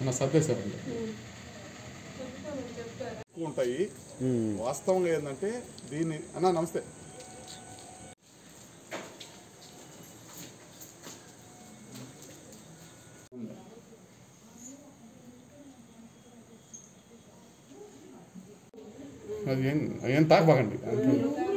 నా సర్దేశారండి ఎక్కువ ఉంటాయి వాస్తవంగా ఏంటంటే దీన్ని అన్న నమస్తే అది ఏం ఏం తాగబాకండి అంతే.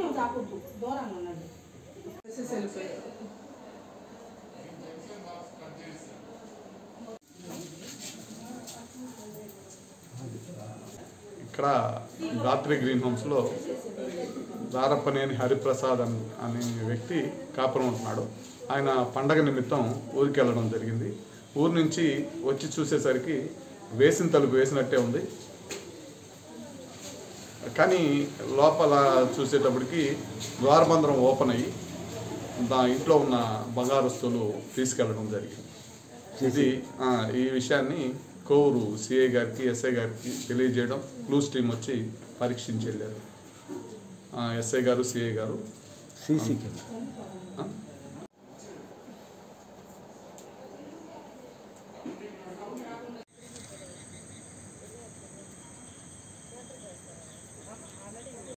ఇక్కడ రాత్రి గ్రీన్ హోమ్స్లో దారప్పనేని హరిప్రసాద్ అని అనే వ్యక్తి కాపురం ఉంటున్నాడు ఆయన పండగ నిమిత్తం ఊరికి వెళ్ళడం జరిగింది ఊరు నుంచి వచ్చి చూసేసరికి వేసిన తలుపు వేసినట్టే ఉంది కానీ లోపల చూసేటప్పటికి ద్వారబంధం ఓపెన్ అయ్యి దా ఇంట్లో ఉన్న బంగారు వస్తువులు తీసుకెళ్ళడం జరిగింది ఇది ఆ, ఈ విషయాన్ని కోవూరు సిఐ గారికి ఎస్ఐ గారికి తెలియజేయడం క్లూస్ టీం వచ్చి పరీక్షించి వెళ్ళారు ఆ, ఎస్ఐ గారు సిఐ గారు సీసీ కెమెరా